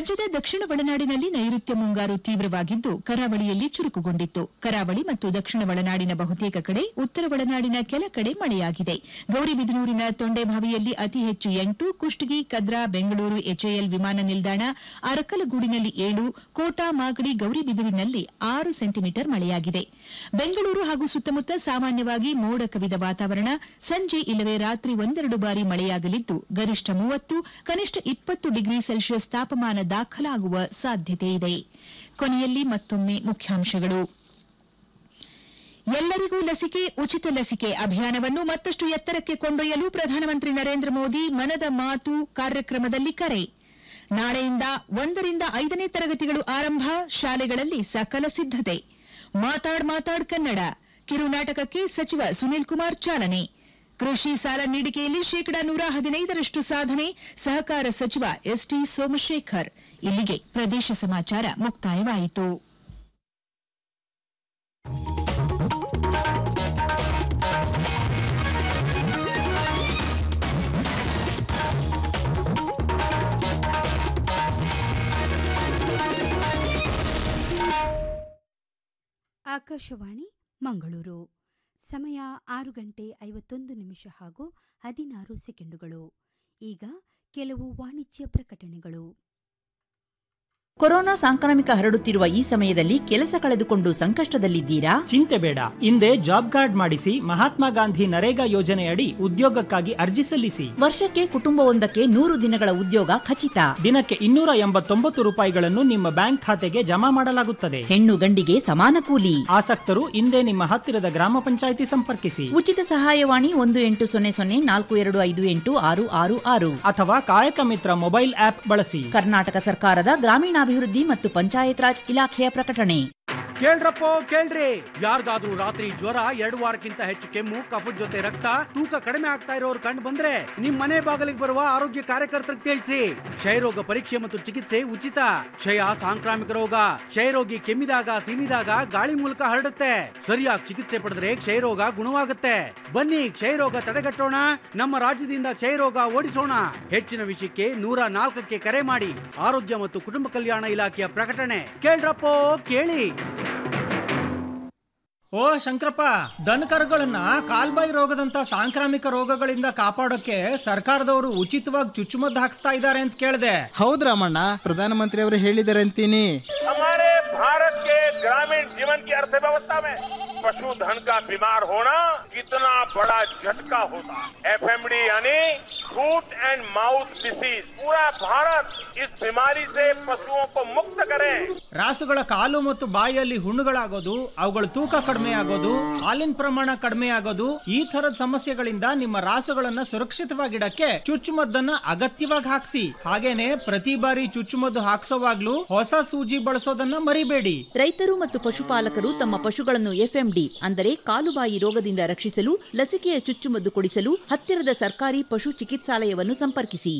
ರಾಜ್ಯದ ದಕ್ಷಿಣ ಒಳನಾಡಿನಲ್ಲಿ ನೈಋತ್ಯ ಮುಂಗಾರು ತೀವ್ರವಾಗಿದ್ದು ಕರಾವಳಿಯಲ್ಲಿ ಚುರುಕುಗೊಂಡಿತ್ತು ಕರಾವಳಿ ಮತ್ತು ದಕ್ಷಿಣ ಒಳನಾಡಿನ ಬಹುತೇಕ ಕಡೆ ಉತ್ತರ ಒಳನಾಡಿನ ಕೆಲ ಕಡೆ ಮಳೆಯಾಗಿದೆ ಗೌರಿಬಿದನೂರಿನ ತೊಂಡೆಬಾವಿಯಲ್ಲಿ ಅತಿ ಹೆಚ್ಚು ಎಂಟು ಕುಷ್ಟಗಿ ಕದ್ರಾ ಬೆಂಗಳೂರು ಎಚ್ಎಎಲ್ ವಿಮಾನ ನಿಲ್ದಾಣ ಅರಕಲಗೂಡಿನಲ್ಲಿ ಏಳು ಕೋಟಾ ಮಾಗಡಿ ಗೌರಿಬಿದೂರಿನಲ್ಲಿ ಆರು ಸೆಂಟಿಮೀಟರ್ ಮಳೆಯಾಗಿದೆ ಬೆಂಗಳೂರು ಹಾಗೂ ಸುತ್ತಮುತ್ತ ಸಾಮಾನ್ಯವಾಗಿ ಮೋಡ ಕವಿದ ವಾತಾವರಣ ಸಂಜೆ ಇಲ್ಲವೇ ರಾತ್ರಿ ಒಂದೆರಡು ಬಾರಿ ಮಳೆಯಾಗಲಿದ್ದು ಗರಿಷ್ಠ ಮೂವತ್ತು ಕನಿಷ್ಠ ಇಪ್ಪತ್ತು ಡಿಗ್ರಿ ಸೆಲ್ಸಿಯಸ್ ತಾಪಮಾನ ದಾಖಲಾಗುವ ಸಾಧ್ಯತೆ ಇದೆ ಕೊನೆಯಲ್ಲಿ ಮತ್ತೊಮ್ಮೆ ಮುಖ್ಯಾಂಶಗಳು ಎಲ್ಲರಿಗೂ ಲಸಿಕೆ ಉಚಿತ ಲಸಿಕೆ ಅಭಿಯಾನವನ್ನು ಮತ್ತಷ್ಟು ಎತ್ತರಕ್ಕೆ ಕೊಂಡೊಯ್ಯಲು ಪ್ರಧಾನಮಂತ್ರಿ ನರೇಂದ್ರ ಮೋದಿ ಮನದ ಮಾತು ಕಾರ್ಯಕ್ರಮದಲ್ಲಿ ಕರೆ ನಾಳೆಯಿಂದ ಒಂದರಿಂದ ಐದನೇ ತರಗತಿಗಳು ಆರಂಭ ಶಾಲೆಗಳಲ್ಲಿ ಸಕಲ ಸಿದ್ದತೆ ಮಾತಾಡ್ ಮಾತಾಡ್ ಕನ್ನಡ ಕಿರುನಾಟಕಕ್ಕೆ ಸಚಿವ ಸುನೀಲ್ ಕುಮಾರ್ ಚಾಲನೆ ಕೃಷಿ ಸಾಲ ನೀಡಿಕೆಯಲ್ಲಿ ಶೇಕಡಾ ನೂರ ಹದಿನೈದರಷ್ಟು ಸಾಧನೆ ಸಹಕಾರ ಸಚಿವ ಎಸ್ಟಿ ಸೋಮಶೇಖರ್ ಇಲ್ಲಿಗೆ ಪ್ರದೇಶ ಸಮಾಚಾರ ಮುಕ್ತಾಯವಾಯಿತು ಆಕಾಶವಾಣಿ ಮಂಗಳೂರು ಸಮಯ ಆರು ಗಂಟೆ ಐವತ್ತೊಂದು ನಿಮಿಷ ಹಾಗೂ ಹದಿನಾರು ಸೆಕೆಂಡುಗಳು ಈಗ ಕೆಲವು ವಾಣಿಜ್ಯ ಪ್ರಕಟಣೆಗಳು ಕೊರೋನಾ ಸಾಂಕ್ರಾಮಿಕ ಹರಡುತ್ತಿರುವ ಈ ಸಮಯದಲ್ಲಿ ಕೆಲಸ ಕಳೆದುಕೊಂಡು ಸಂಕಷ್ಟದಲ್ಲಿದ್ದೀರಾ ಚಿಂತೆ ಬೇಡ ಹಿಂದೆ ಜಾಬ್ ಕಾರ್ಡ್ ಮಾಡಿಸಿ ಮಹಾತ್ಮ ಗಾಂಧಿ ನರೇಗಾ ಯೋಜನೆಯಡಿ ಉದ್ಯೋಗಕ್ಕಾಗಿ ಅರ್ಜಿ ಸಲ್ಲಿಸಿ ವರ್ಷಕ್ಕೆ ಕುಟುಂಬವೊಂದಕ್ಕೆ ನೂರು ದಿನಗಳ ಉದ್ಯೋಗ ಖಚಿತ ದಿನಕ್ಕೆ ಇನ್ನೂರ ಎಂಬತ್ತೊಂಬತ್ತು ರೂಪಾಯಿಗಳನ್ನು ನಿಮ್ಮ ಬ್ಯಾಂಕ್ ಖಾತೆಗೆ ಜಮಾ ಮಾಡಲಾಗುತ್ತದೆ ಹೆಣ್ಣು ಗಂಡಿಗೆ ಸಮಾನ ಕೂಲಿ ಆಸಕ್ತರು ಹಿಂದೆ ನಿಮ್ಮ ಹತ್ತಿರದ ಗ್ರಾಮ ಪಂಚಾಯಿತಿ ಸಂಪರ್ಕಿಸಿ ಉಚಿತ ಸಹಾಯವಾಣಿ ಒಂದು ಎಂಟು ಸೊನ್ನೆ ಸೊನ್ನೆ ನಾಲ್ಕು ಎರಡು ಐದು ಎಂಟು ಆರು ಆರು ಆರು ಅಥವಾ ಕಾಯಕ ಮಿತ್ರ ಮೊಬೈಲ್ ಆಪ್ ಬಳಸಿ ಕರ್ನಾಟಕ ಸರ್ಕಾರದ ಗ್ರಾಮೀಣಾಭಿವೃದ್ಧಿ ಮತ್ತು ಪಂಚಾಯತ್ ರಾಜ್ ಇಲಾಖೆಯ ಪ್ರಕಟಣೆ ಕೇಳ್ರಪ್ಪೋ ಕೇಳ್ರಿ ಯಾರಿಗಾದ್ರೂ ರಾತ್ರಿ ಜ್ವರ ಎರಡು ವಾರಕ್ಕಿಂತ ಹೆಚ್ಚು ಕೆಮ್ಮು ಕಫದ ಜೊತೆ ರಕ್ತ ತೂಕ ಕಡಿಮೆ ಆಗ್ತಾ ಇರೋರು ಕಂಡು ಬಂದ್ರೆ ನಿಮ್ ಮನೆ ಬಾಗಿಲಿಗೆ ಬರುವ ಆರೋಗ್ಯ ಕಾರ್ಯಕರ್ತರಿಗೆ ತಿಳಿಸಿ ಕ್ಷಯರೋಗ ಪರೀಕ್ಷೆ ಮತ್ತು ಚಿಕಿತ್ಸೆ ಉಚಿತ ಕ್ಷಯ ಸಾಂಕ್ರಾಮಿಕ ರೋಗ ಕ್ಷಯರೋಗಿ ಕೆಮ್ಮಿದಾಗ ಸೀನಿದಾಗ ಗಾಳಿ ಮೂಲಕ ಹರಡುತ್ತೆ ಸರಿಯಾಗಿ ಚಿಕಿತ್ಸೆ ಪಡೆದ್ರೆ ಕ್ಷಯರೋಗ ಗುಣವಾಗುತ್ತೆ ಬನ್ನಿ ಕ್ಷಯರೋಗ ತಡೆಗಟ್ಟೋಣ ನಮ್ಮ ರಾಜ್ಯದಿಂದ ಕ್ಷಯರೋಗ ಓಡಿಸೋಣ ಹೆಚ್ಚಿನ ವಿಷಯಕ್ಕೆ ನೂರ ನಾಲ್ಕಕ್ಕೆ ಕರೆ ಮಾಡಿ ಆರೋಗ್ಯ ಮತ್ತು ಕುಟುಂಬ ಕಲ್ಯಾಣ ಇಲಾಖೆಯ ಪ್ರಕಟಣೆ ಕೇಳ್ರಪ್ಪೋ ಕೇಳಿ ಓ ಶಂಕರಪ್ಪ ದನಕರುಗಳನ್ನ ಕಾಲ್ಬಾಯಿ ರೋಗದಂತ ಸಾಂಕ್ರಾಮಿಕ ರೋಗಗಳಿಂದ ಕಾಪಾಡೋಕೆ ಸರ್ಕಾರದವರು ಉಚಿತವಾಗಿ ಚುಚ್ಚುಮದ್ದು ಹಾಕ್ಸ್ತಾ ಇದ್ದಾರೆ ಅಂತ ಕೇಳಿದೆ ಹೌದ್ ರಾಮಣ್ಣ ಪ್ರಧಾನಮಂತ್ರಿ ಅವರು ಹೇಳಿದ್ದಾರೆ ಅಂತೀನಿ हमारे भारत के ग्रामीण जीवन की अर्थव्यवस्था में पशुधन का बीमार होना कितना बड़ा झटका होता है एफएमडी यानी फूट एंड माउथ डिसीज पूरा भारत इस बीमारी से पशुओं को मुक्त करे ರಾಸುಗಳ ಕಾಲು ಮತ್ತು ಬಾಯಿಯಲ್ಲಿ ಹುಣ್ಣುಗಳಾಗೋದು ಅವುಗಳ ತೂಕ ಕಡಿಮೆ ಆಗೋದು ಹಾಲಿನ ಪ್ರಮಾಣ ಕಡಿಮೆ ಆಗೋದು ಈ ತರದ ಸಮಸ್ಯೆಗಳಿಂದ ನಿಮ್ಮ ರಾಸುಗಳನ್ನ ಸುರಕ್ಷಿತವಾಗಿಡಕ್ಕೆ ಚುಚ್ಚುಮದ್ದನ್ನ ಅಗತ್ಯವಾಗಿ ಹಾಕ್ಸಿ ಹಾಗೇನೆ ಪ್ರತಿ ಬಾರಿ ಚುಚ್ಚುಮದ್ದು ಹಾಕ್ಸೋವಾಗ್ಲೂ ಹೊಸ ಸೂಜಿ ಬಳಸೋದನ್ನ ಮರಿಬೇಡಿ ರೈತರು ಮತ್ತು ಪಶುಪಾಲಕರು ತಮ್ಮ ಪಶುಗಳನ್ನು ಎಫ್ಎಂಡಿ ಅಂದರೆ ಕಾಲುಬಾಯಿ ರೋಗದಿಂದ ರಕ್ಷಿಸಲು ಲಸಿಕೆಯ ಚುಚ್ಚುಮದ್ದು ಕೊಡಿಸಲು ಹತ್ತಿರದ ಸರ್ಕಾರಿ ಪಶು ಚಿಕಿತ್ಸಾಲಯವನ್ನು ಸಂಪರ್ಕಿಸಿ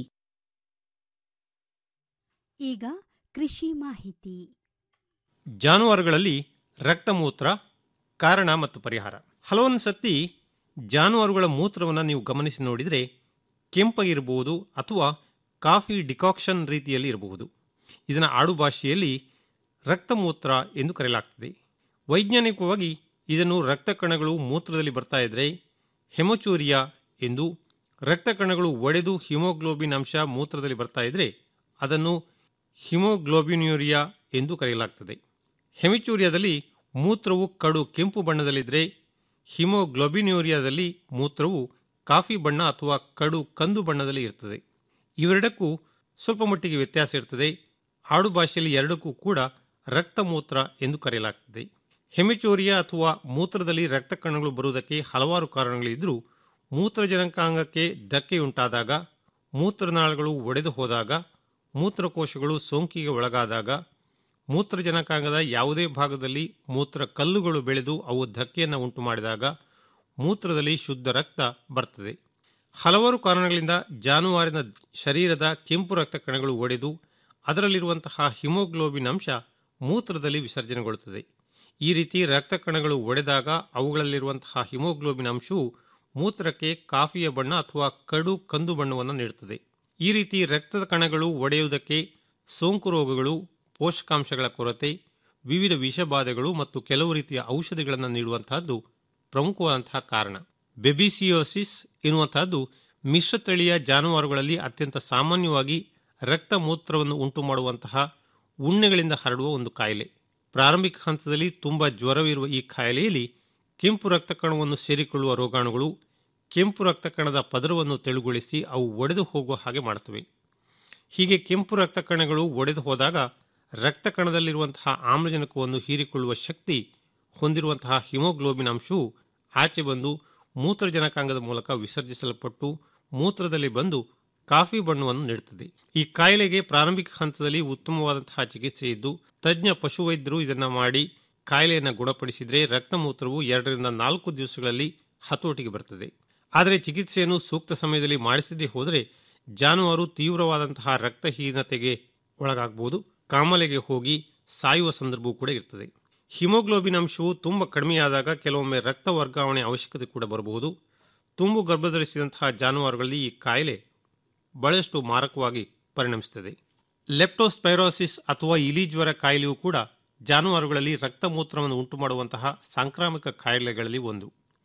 ಈಗ ಕೃಷಿ ಮಾಹಿತಿ ಜಾನುವಾರುಗಳಲ್ಲಿ ರಕ್ತಮೂತ್ರ ಕಾರಣ ಮತ್ತು ಪರಿಹಾರ ಹಲವೊಂದು ಸತಿ ಜಾನುವಾರುಗಳ ಮೂತ್ರವನ್ನು ನೀವು ಗಮನಿಸಿ ನೋಡಿದರೆ ಕೆಂಪಗಿರಬಹುದು ಅಥವಾ ಕಾಫಿ ಡಿಕಾಕ್ಷನ್ ರೀತಿಯಲ್ಲಿ ಇರಬಹುದು ಇದನ್ನು ಆಡು ಭಾಷೆಯಲ್ಲಿ ರಕ್ತಮೂತ್ರ ಎಂದು ಕರೆಯಲಾಗ್ತದೆ ವೈಜ್ಞಾನಿಕವಾಗಿ ಇದನ್ನು ರಕ್ತ ಕಣಗಳು ಮೂತ್ರದಲ್ಲಿ ಬರ್ತಾ ಇದ್ದರೆ ಹೆಮಚೂರಿಯಾ ಎಂದು ರಕ್ತ ಕಣಗಳು ಒಡೆದು ಹಿಮೋಗ್ಲೋಬಿನ್ ಅಂಶ ಮೂತ್ರದಲ್ಲಿ ಬರ್ತಾ ಇದ್ದರೆ ಅದನ್ನು ಹಿಮೋಗ್ಲೋಬಿನ್ಯೂರಿಯಾ ಎಂದು ಕರೆಯಲಾಗ್ತದೆ ಹೆಮಿಚೂರಿಯಾದಲ್ಲಿ ಮೂತ್ರವು ಕಡು ಕೆಂಪು ಬಣ್ಣದಲ್ಲಿದ್ದರೆ ಹಿಮೋಗ್ಲೋಬಿನ್ಯೂರಿಯಾದಲ್ಲಿ ಮೂತ್ರವು ಕಾಫಿ ಬಣ್ಣ ಅಥವಾ ಕಡು ಕಂದು ಬಣ್ಣದಲ್ಲಿ ಇರ್ತದೆ ಇವೆರಡಕ್ಕೂ ಸ್ವಲ್ಪ ಮಟ್ಟಿಗೆ ವ್ಯತ್ಯಾಸ ಇರ್ತದೆ ಆಡು ಭಾಷೆಯಲ್ಲಿ ಎರಡಕ್ಕೂ ಕೂಡ ರಕ್ತಮೂತ್ರ ಎಂದು ಕರೆಯಲಾಗ್ತದೆ ಹೆಮಿಚೋರಿಯಾ ಅಥವಾ ಮೂತ್ರದಲ್ಲಿ ರಕ್ತ ಕಣಗಳು ಬರುವುದಕ್ಕೆ ಹಲವಾರು ಕಾರಣಗಳಿದ್ದರೂ ಮೂತ್ರಜನಕಾಂಗಕ್ಕೆ ಧಕ್ಕೆಯುಂಟಾದಾಗ ಮೂತ್ರನಾಳಗಳು ಒಡೆದು ಹೋದಾಗ ಮೂತ್ರಕೋಶಗಳು ಸೋಂಕಿಗೆ ಒಳಗಾದಾಗ ಮೂತ್ರಜನಕಾಂಗದ ಯಾವುದೇ ಭಾಗದಲ್ಲಿ ಮೂತ್ರ ಕಲ್ಲುಗಳು ಬೆಳೆದು ಅವು ಧಕ್ಕೆಯನ್ನು ಉಂಟು ಮಾಡಿದಾಗ ಮೂತ್ರದಲ್ಲಿ ಶುದ್ಧ ರಕ್ತ ಬರ್ತದೆ ಹಲವಾರು ಕಾರಣಗಳಿಂದ ಜಾನುವಾರಿನ ಶರೀರದ ಕೆಂಪು ರಕ್ತ ಕಣಗಳು ಒಡೆದು ಅದರಲ್ಲಿರುವಂತಹ ಹಿಮೋಗ್ಲೋಬಿನ್ ಅಂಶ ಮೂತ್ರದಲ್ಲಿ ವಿಸರ್ಜನೆಗೊಳ್ಳುತ್ತದೆ ಈ ರೀತಿ ರಕ್ತ ಕಣಗಳು ಒಡೆದಾಗ ಅವುಗಳಲ್ಲಿರುವಂತಹ ಹಿಮೋಗ್ಲೋಬಿನ್ ಅಂಶವು ಮೂತ್ರಕ್ಕೆ ಕಾಫಿಯ ಬಣ್ಣ ಅಥವಾ ಕಡು ಕಂದು ಬಣ್ಣವನ್ನು ನೀಡುತ್ತದೆ ಈ ರೀತಿ ರಕ್ತದ ಕಣಗಳು ಒಡೆಯುವುದಕ್ಕೆ ಸೋಂಕು ರೋಗಗಳು ಪೋಷಕಾಂಶಗಳ ಕೊರತೆ ವಿವಿಧ ವಿಷಬಾಧೆಗಳು ಮತ್ತು ಕೆಲವು ರೀತಿಯ ಔಷಧಿಗಳನ್ನು ನೀಡುವಂತಹದ್ದು ಪ್ರಮುಖವಾದಂತಹ ಕಾರಣ ಬೆಬಿಸಿಯೋಸಿಸ್ ಎನ್ನುವಂತಹದ್ದು ಮಿಶ್ರತಳಿಯ ಜಾನುವಾರುಗಳಲ್ಲಿ ಅತ್ಯಂತ ಸಾಮಾನ್ಯವಾಗಿ ರಕ್ತ ಮೂತ್ರವನ್ನು ಉಂಟು ಮಾಡುವಂತಹ ಉಣ್ಣೆಗಳಿಂದ ಹರಡುವ ಒಂದು ಕಾಯಿಲೆ ಪ್ರಾರಂಭಿಕ ಹಂತದಲ್ಲಿ ತುಂಬ ಜ್ವರವಿರುವ ಈ ಕಾಯಿಲೆಯಲ್ಲಿ ಕೆಂಪು ರಕ್ತ ಕಣವನ್ನು ಸೇರಿಕೊಳ್ಳುವ ರೋಗಾಣುಗಳು ಕೆಂಪು ರಕ್ತ ಕಣದ ಪದರವನ್ನು ತೆಳುಗೊಳಿಸಿ ಅವು ಒಡೆದು ಹೋಗುವ ಹಾಗೆ ಮಾಡುತ್ತವೆ ಹೀಗೆ ಕೆಂಪು ರಕ್ತ ಕಣಗಳು ಒಡೆದು ಹೋದಾಗ ರಕ್ತ ಕಣದಲ್ಲಿರುವಂತಹ ಆಮ್ಲಜನಕವನ್ನು ಹೀರಿಕೊಳ್ಳುವ ಶಕ್ತಿ ಹೊಂದಿರುವಂತಹ ಹಿಮೋಗ್ಲೋಬಿನ್ ಅಂಶವು ಆಚೆ ಬಂದು ಮೂತ್ರಜನಕಾಂಗದ ಮೂಲಕ ವಿಸರ್ಜಿಸಲ್ಪಟ್ಟು ಮೂತ್ರದಲ್ಲಿ ಬಂದು ಕಾಫಿ ಬಣ್ಣವನ್ನು ನೀಡುತ್ತದೆ ಈ ಕಾಯಿಲೆಗೆ ಪ್ರಾರಂಭಿಕ ಹಂತದಲ್ಲಿ ಉತ್ತಮವಾದಂತಹ ಚಿಕಿತ್ಸೆ ಇದ್ದು ತಜ್ಞ ಪಶುವೈದ್ಯರು ಇದನ್ನು ಮಾಡಿ ಕಾಯಿಲೆಯನ್ನು ಗುಣಪಡಿಸಿದರೆ ರಕ್ತಮೂತ್ರವು ಎರಡರಿಂದ ನಾಲ್ಕು ದಿವಸಗಳಲ್ಲಿ ಹತೋಟಿಗೆ ಬರ್ತದೆ ಆದರೆ ಚಿಕಿತ್ಸೆಯನ್ನು ಸೂಕ್ತ ಸಮಯದಲ್ಲಿ ಮಾಡಿಸದೇ ಹೋದರೆ ಜಾನುವಾರು ತೀವ್ರವಾದಂತಹ ರಕ್ತಹೀನತೆಗೆ ಒಳಗಾಗಬಹುದು ಕಾಮಲೆಗೆ ಹೋಗಿ ಸಾಯುವ ಸಂದರ್ಭವೂ ಕೂಡ ಇರ್ತದೆ ಹಿಮೋಗ್ಲೋಬಿನ್ ಅಂಶವು ತುಂಬ ಕಡಿಮೆಯಾದಾಗ ಕೆಲವೊಮ್ಮೆ ರಕ್ತ ವರ್ಗಾವಣೆ ಅವಶ್ಯಕತೆ ಕೂಡ ಬರಬಹುದು ತುಂಬು ಗರ್ಭಧರಿಸಿದಂತಹ ಜಾನುವಾರುಗಳಲ್ಲಿ ಈ ಕಾಯಿಲೆ ಬಹಳಷ್ಟು ಮಾರಕವಾಗಿ ಪರಿಣಮಿಸುತ್ತದೆ ಲೆಪ್ಟೋಸ್ಪೈರೋಸಿಸ್ ಅಥವಾ ಇಲಿ ಜ್ವರ ಕಾಯಿಲೆಯೂ ಕೂಡ ಜಾನುವಾರುಗಳಲ್ಲಿ ರಕ್ತಮೂತ್ರವನ್ನು ಉಂಟು ಮಾಡುವಂತಹ ಸಾಂಕ್ರಾಮಿಕ ಕಾಯಿಲೆಗಳಲ್ಲಿ ಒಂದು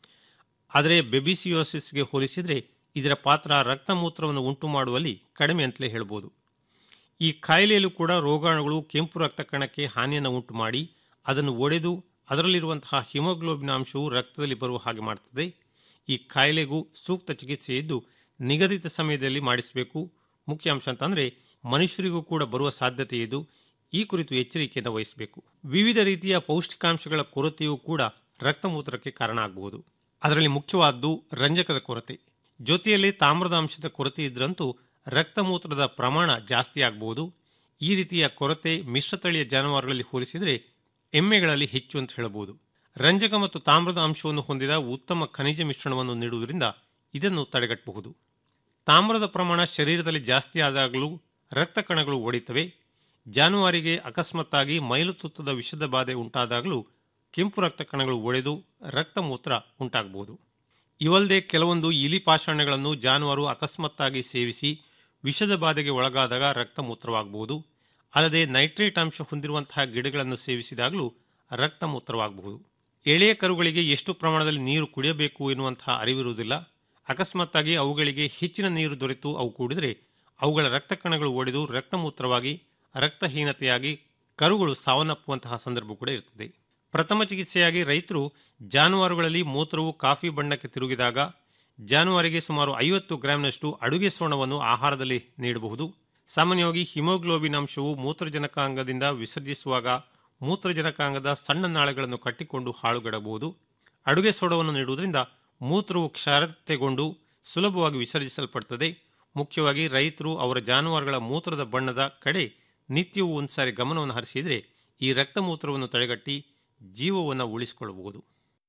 ಆದರೆ ಬೆಬಿಸಿಯೋಸಿಸ್ಗೆ ಹೋಲಿಸಿದರೆ ಇದರ ಪಾತ್ರ ರಕ್ತಮೂತ್ರವನ್ನು ಉಂಟು ಮಾಡುವಲ್ಲಿ ಕಡಿಮೆ ಅಂತಲೇ ಹೇಳ್ಬೋದು ಈ ಕಾಯಿಲೆಯಲ್ಲೂ ಕೂಡ ರೋಗಾಣುಗಳು ಕೆಂಪು ರಕ್ತ ಕಣಕ್ಕೆ ಹಾನಿಯನ್ನು ಉಂಟು ಮಾಡಿ ಅದನ್ನು ಒಡೆದು ಅದರಲ್ಲಿರುವಂತಹ ಹಿಮೋಗ್ಲೋಬಿನ್ ಅಂಶವು ರಕ್ತದಲ್ಲಿ ಬರುವ ಹಾಗೆ ಮಾಡ್ತದೆ ಈ ಕಾಯಿಲೆಗೂ ಸೂಕ್ತ ಚಿಕಿತ್ಸೆ ಇದ್ದು ನಿಗದಿತ ಸಮಯದಲ್ಲಿ ಮಾಡಿಸಬೇಕು ಮುಖ್ಯ ಅಂಶ ಅಂತಂದರೆ ಮನುಷ್ಯರಿಗೂ ಕೂಡ ಬರುವ ಸಾಧ್ಯತೆ ಇದ್ದು ಈ ಕುರಿತು ಎಚ್ಚರಿಕೆಯನ್ನು ವಹಿಸಬೇಕು ವಿವಿಧ ರೀತಿಯ ಪೌಷ್ಟಿಕಾಂಶಗಳ ಕೊರತೆಯೂ ಕೂಡ ರಕ್ತಮೂತ್ರಕ್ಕೆ ಕಾರಣ ಆಗಬಹುದು ಅದರಲ್ಲಿ ಮುಖ್ಯವಾದ್ದು ರಂಜಕದ ಕೊರತೆ ಜೊತೆಯಲ್ಲಿ ತಾಮ್ರದ ಅಂಶದ ಕೊರತೆ ಇದ್ರಂತೂ ರಕ್ತಮೂತ್ರದ ಪ್ರಮಾಣ ಜಾಸ್ತಿ ಆಗಬಹುದು ಈ ರೀತಿಯ ಕೊರತೆ ಮಿಶ್ರತಳಿಯ ಜಾನುವಾರುಗಳಲ್ಲಿ ಹೋಲಿಸಿದರೆ ಎಮ್ಮೆಗಳಲ್ಲಿ ಹೆಚ್ಚು ಅಂತ ಹೇಳಬಹುದು ರಂಜಕ ಮತ್ತು ತಾಮ್ರದ ಅಂಶವನ್ನು ಹೊಂದಿದ ಉತ್ತಮ ಖನಿಜ ಮಿಶ್ರಣವನ್ನು ನೀಡುವುದರಿಂದ ಇದನ್ನು ತಡೆಗಟ್ಟಬಹುದು ತಾಮ್ರದ ಪ್ರಮಾಣ ಶರೀರದಲ್ಲಿ ಜಾಸ್ತಿ ಆದಾಗಲೂ ರಕ್ತ ಕಣಗಳು ಒಡಿತವೆ ಜಾನುವಾರಿಗೆ ಅಕಸ್ಮಾತ್ತಾಗಿ ಮೈಲುತುತ್ತದ ವಿಷದ ಬಾಧೆ ಉಂಟಾದಾಗಲೂ ಕೆಂಪು ರಕ್ತ ಕಣಗಳು ಒಡೆದು ರಕ್ತಮೂತ್ರ ಉಂಟಾಗಬಹುದು ಇವಲ್ಲದೆ ಕೆಲವೊಂದು ಇಲಿ ಪಾಷಾಣಗಳನ್ನು ಜಾನುವಾರು ಅಕಸ್ಮಾತ್ತಾಗಿ ಸೇವಿಸಿ ವಿಷದ ಬಾಧೆಗೆ ಒಳಗಾದಾಗ ರಕ್ತಮೂತ್ರವಾಗಬಹುದು ಅಲ್ಲದೆ ನೈಟ್ರೇಟ್ ಅಂಶ ಹೊಂದಿರುವಂತಹ ಗಿಡಗಳನ್ನು ಸೇವಿಸಿದಾಗಲೂ ರಕ್ತಮೂತ್ರವಾಗಬಹುದು ಎಳೆಯ ಕರುಗಳಿಗೆ ಎಷ್ಟು ಪ್ರಮಾಣದಲ್ಲಿ ನೀರು ಕುಡಿಯಬೇಕು ಎನ್ನುವಂತಹ ಅರಿವಿರುವುದಿಲ್ಲ ಅಕಸ್ಮಾತ್ತಾಗಿ ಅವುಗಳಿಗೆ ಹೆಚ್ಚಿನ ನೀರು ದೊರೆತು ಅವು ಕೂಡಿದರೆ ಅವುಗಳ ರಕ್ತ ಕಣಗಳು ಒಡೆದು ರಕ್ತಮೂತ್ರವಾಗಿ ರಕ್ತಹೀನತೆಯಾಗಿ ಕರುಗಳು ಸಾವನ್ನಪ್ಪುವಂತಹ ಸಂದರ್ಭ ಕೂಡ ಇರ್ತದೆ ಪ್ರಥಮ ಚಿಕಿತ್ಸೆಯಾಗಿ ರೈತರು ಜಾನುವಾರುಗಳಲ್ಲಿ ಮೂತ್ರವು ಕಾಫಿ ಬಣ್ಣಕ್ಕೆ ತಿರುಗಿದಾಗ ಜಾನುವಾರಿಗೆ ಸುಮಾರು ಐವತ್ತು ಗ್ರಾಂನಷ್ಟು ಅಡುಗೆ ಸೋಣವನ್ನು ಆಹಾರದಲ್ಲಿ ನೀಡಬಹುದು ಸಾಮಾನ್ಯವಾಗಿ ಹಿಮೋಗ್ಲೋಬಿನ್ ಅಂಶವು ಮೂತ್ರಜನಕಾಂಗದಿಂದ ವಿಸರ್ಜಿಸುವಾಗ ಮೂತ್ರಜನಕಾಂಗದ ಸಣ್ಣ ನಾಳಗಳನ್ನು ಕಟ್ಟಿಕೊಂಡು ಹಾಳುಗಡಬಹುದು ಅಡುಗೆ ಸೋಡವನ್ನು ನೀಡುವುದರಿಂದ ಮೂತ್ರವು ಕ್ಷಾರತೆಗೊಂಡು ಸುಲಭವಾಗಿ ವಿಸರ್ಜಿಸಲ್ಪಡುತ್ತದೆ ಮುಖ್ಯವಾಗಿ ರೈತರು ಅವರ ಜಾನುವಾರುಗಳ ಮೂತ್ರದ ಬಣ್ಣದ ಕಡೆ ನಿತ್ಯವೂ ಒಂದ್ಸಾರಿ ಗಮನವನ್ನು ಹರಿಸಿದರೆ ಈ ರಕ್ತಮೂತ್ರವನ್ನು ತಡೆಗಟ್ಟಿ ಜೀವವನ್ನು ಉಳಿಸಿಕೊಳ್ಳಬಹುದು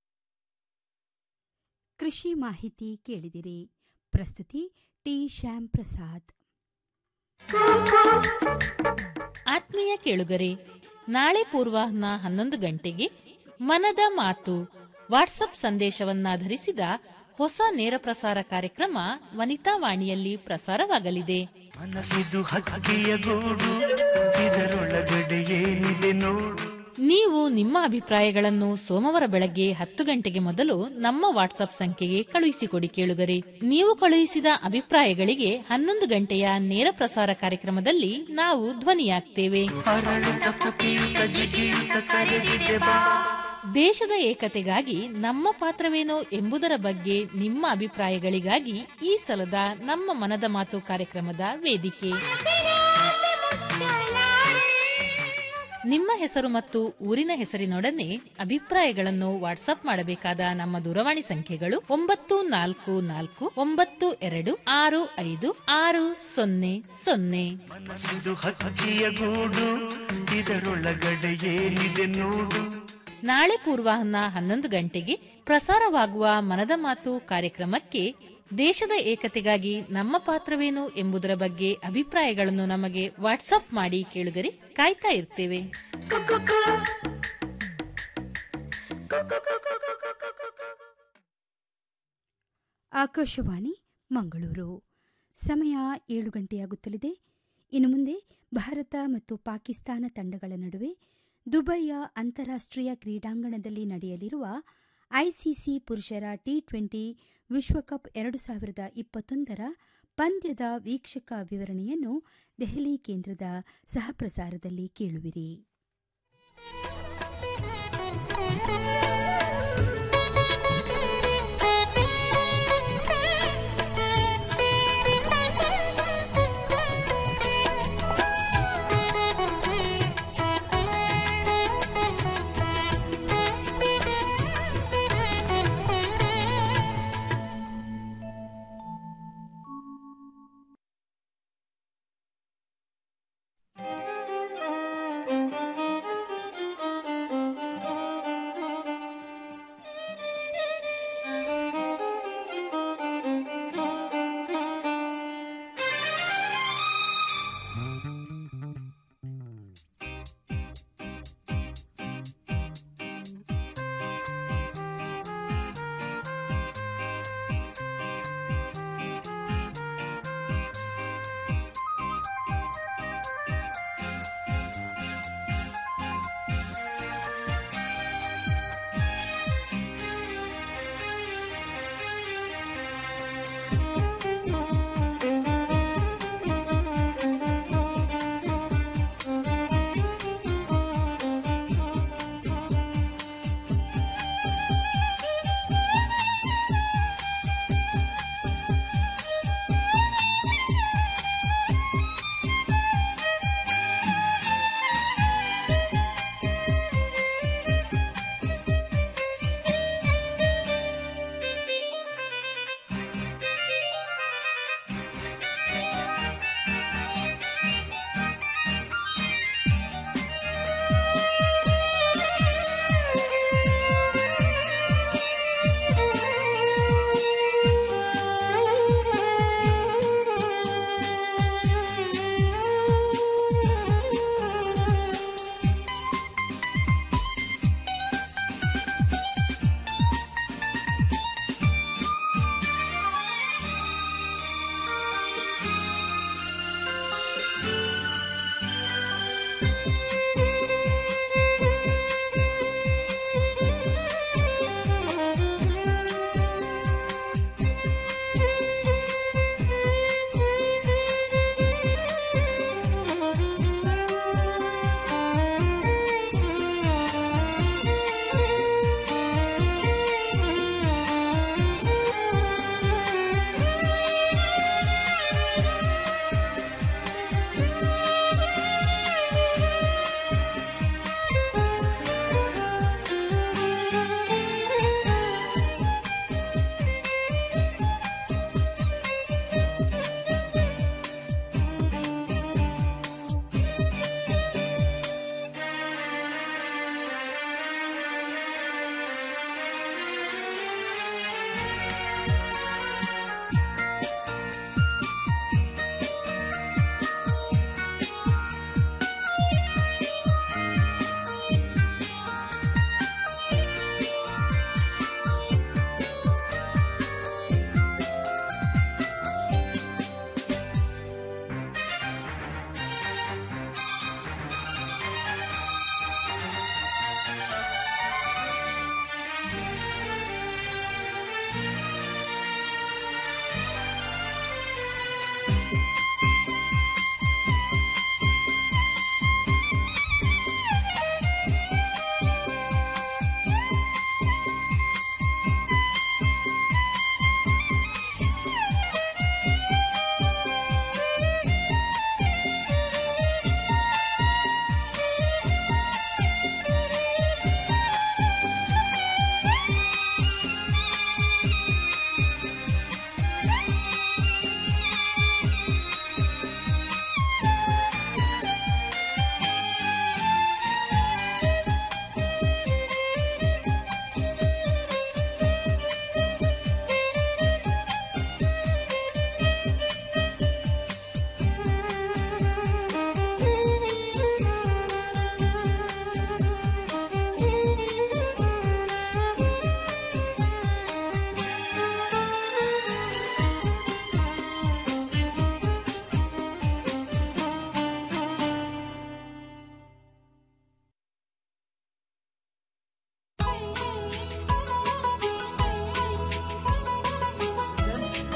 ಕೃಷಿ ಮಾಹಿತಿ ಕೇಳಿದಿರಿ ಪ್ರಸ್ತುತಿ ಟಿ ಶ್ಯಾಮ್ ಪ್ರಸಾದ್ ಆತ್ಮೀಯ ಕೇಳುಗರೆ ನಾಳೆ ಪೂರ್ವಾಹ್ನ ಹನ್ನೊಂದು ಗಂಟೆಗೆ ಮನದ ಮಾತು ವಾಟ್ಸಪ್ ಸಂದೇಶವನ್ನಾಧರಿಸಿದ ಹೊಸ ನೇರ ಪ್ರಸಾರ ಕಾರ್ಯಕ್ರಮ ವನಿತಾ ವಾಣಿಯಲ್ಲಿ ಪ್ರಸಾರವಾಗಲಿದೆ ಮನಸ್ಸಿದು ಹಕ್ಕಿಯ ಗೂಡು ಇದರೊಳಗಡೆ ಏನಿದೆ ನೋಡು ನೀವು ನಿಮ್ಮ ಅಭಿಪ್ರಾಯಗಳನ್ನು ಸೋಮವಾರ ಬೆಳಗ್ಗೆ ಹತ್ತು ಗಂಟೆಗೆ ಮೊದಲು ನಮ್ಮ ವಾಟ್ಸ್ಆಪ್ ಸಂಖ್ಯೆಗೆ ಕಳುಹಿಸಿಕೊಡಿ ಕೇಳುಗರೆ ನೀವು ಕಳುಹಿಸಿದ ಅಭಿಪ್ರಾಯಗಳಿಗೆ ಹನ್ನೊಂದು ಗಂಟೆಯ ನೇರ ಪ್ರಸಾರ ಕಾರ್ಯಕ್ರಮದಲ್ಲಿ ನಾವು ಧ್ವನಿಯಾಗ್ತೇವೆ ಅರಳುತ್ತ ಪುಟೀತ ಜಿಗೀತ ಕರೆದಿದೆ ಬಾ ದೇಶದ ಏಕತೆಗಾಗಿ ನಮ್ಮ ಪಾತ್ರವೇನು ಎಂಬುದರ ಬಗ್ಗೆ ನಿಮ್ಮ ಅಭಿಪ್ರಾಯಗಳಿಗಾಗಿ ಈ ಸಲದ ನಮ್ಮ ಮನದ ಮಾತು ಕಾರ್ಯಕ್ರಮದ ವೇದಿಕೆ ನಿಮ್ಮ ಹೆಸರು ಮತ್ತು ಊರಿನ ಹೆಸರಿನೊಡನೆ ಅಭಿಪ್ರಾಯಗಳನ್ನು ವಾಟ್ಸ್ಆಪ್ ಮಾಡಬೇಕಾದ ನಮ್ಮ ದೂರವಾಣಿ ಸಂಖ್ಯೆಗಳು ಒಂಬತ್ತು ನಾಲ್ಕು ನಾಲ್ಕು ಒಂಬತ್ತು ಎರಡು ಆರು ಐದು ಆರು ಸೊನ್ನೆ ಸೊನ್ನೆ ಮನಸ್ಸಿದು ಹಕ್ಕಿಯ ಗೂಡು ಇದರೊಳಗಡೆ ಏನಿದೆ ನೋಡು ನಾಳೆ ಪೂರ್ವಾಹ್ನ ಹನ್ನೊಂದು ಗಂಟೆಗೆ ಪ್ರಸಾರವಾಗುವ ಮನದ ಮಾತು ಕಾರ್ಯಕ್ರಮಕ್ಕೆ ದೇಶದ ಏಕತೆಗಾಗಿ ನಮ್ಮ ಪಾತ್ರವೇನು ಎಂಬುದರ ಬಗ್ಗೆ ಅಭಿಪ್ರಾಯಗಳನ್ನು ನಮಗೆ ವಾಟ್ಸಪ್ ಮಾಡಿ ಕೇಳುಗರೆ ಕಾಯ್ತಾ ಇರ್ತೇವೆ ಆಕಾಶವಾಣಿ ಮಂಗಳೂರು ಸಮಯ ಏಳು ಗಂಟೆಯಾಗುತ್ತಲಿದೆ ಇನ್ನು ಮುಂದೆ ಭಾರತ ಮತ್ತು ಪಾಕಿಸ್ತಾನ ತಂಡಗಳ ನಡುವೆ ದುಬೈಯ ಅಂತಾರಾಷ್ಟ್ರೀಯ ಕ್ರೀಡಾಂಗಣದಲ್ಲಿ ನಡೆಯಲಿರುವ ಐಸಿಸಿ ಪುರುಷರ ಟಿ ಟ್ವೆಂಟಿ ವಿಶ್ವಕಪ್ ಎರಡು ಸಾವಿರದ ಇಪ್ಪತ್ತೊಂದರ ಪಂದ್ಯದ ವೀಕ್ಷಕ ವಿವರಣೆಯನ್ನು ದೆಹಲಿ ಕೇಂದ್ರದ ಸಹಪ್ರಸಾರದಲ್ಲಿ ಕೇಳುವಿರಿ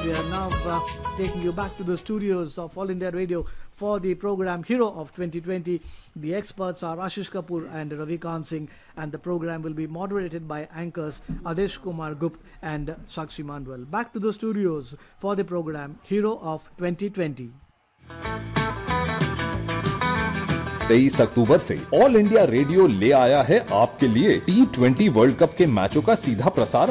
We are now uh, taking you back to the studios of All India Radio for the program Hero of 2020. The experts are Ashish Kapoor and Ravi Khan Singh, and the program will be moderated by anchors Adesh Kumar Gupt and Sakshi Mandwal. Back to the studios for the program Hero of 2020. तेईस अक्टूबर से all India radio ले आया है आपके लिए T twenty world cup के मैचों का सीधा प्रसारण